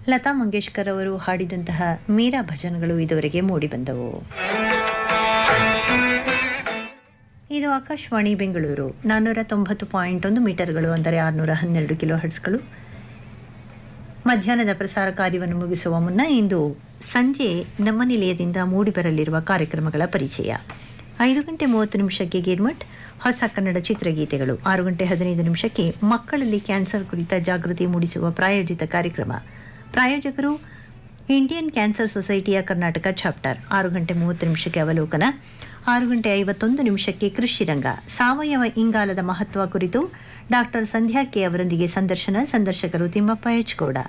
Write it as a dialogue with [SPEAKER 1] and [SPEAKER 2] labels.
[SPEAKER 1] ಲತಾ ಮಂಗೇಶ್ಕರ್ ಅವರು ಹಾಡಿದಂತಹ ಮೀರಾ ಭಜನ್ಗಳು ಇದುವರೆಗೆ ಮೂಡಿಬಂದವು ಇದು ಆಕಾಶವಾಣಿ ಬೆಂಗಳೂರು ನಾನ್ನೂರ ತೊಂಬತ್ತು ಪಾಯಿಂಟ್ ಒಂದು ಮೀಟರ್ಗಳು ಅಂದರೆ ಆರುನೂರ ಹನ್ನೆರಡು ಕಿಲೋ ಹರ್ಟ್ಸ್ಗಳು ಮಧ್ಯಾಹ್ನದ ಪ್ರಸಾರ ಕಾರ್ಯವನ್ನು ಮುಗಿಸುವ ಮುನ್ನ ಇಂದು ಸಂಜೆ ನಮ್ಮ ನಿಲಯದಿಂದ ಮೂಡಿಬರಲಿರುವ ಕಾರ್ಯಕ್ರಮಗಳ ಪರಿಚಯ ಐದು ಗಂಟೆ ಮೂವತ್ತು ನಿಮಿಷಕ್ಕೆ ಗಿರ್ಮಟ್ ಹೊಸ ಕನ್ನಡ ಚಿತ್ರಗೀತೆಗಳು ಆರು ಗಂಟೆ ಹದಿನೈದು ನಿಮಿಷಕ್ಕೆ ಮಕ್ಕಳಲ್ಲಿ ಕ್ಯಾನ್ಸರ್ ಕುರಿತ ಜಾಗೃತಿ ಮೂಡಿಸುವ ಪ್ರಾಯೋಜಿತ ಕಾರ್ಯಕ್ರಮ ಪ್ರಾಯೋಜಕರು ಇಂಡಿಯನ್ ಕ್ಯಾನ್ಸರ್ ಸೊಸೈಟಿಯ ಕರ್ನಾಟಕ ಚಾಪ್ಟರ್ ಆರು ಗಂಟೆ ಮೂವತ್ತು ನಿಮಿಷಕ್ಕೆ ಅವಲೋಕನ ಆರು ಗಂಟೆ ಐವತ್ತೊಂದು ನಿಮಿಷಕ್ಕೆ ಕೃಷಿ ರಂಗ ಸಾವಯವ ಇಂಗಾಲದ ಮಹತ್ವ ಕುರಿತು ಡಾಕ್ಟರ್ ಸಂಧ್ಯಾ ಕೆ ಅವರೊಂದಿಗೆ ಸಂದರ್ಶನ ಸಂದರ್ಶಕರು ತಿಮ್ಮಪ್ಪ ಎಚ್ ಗೌಡ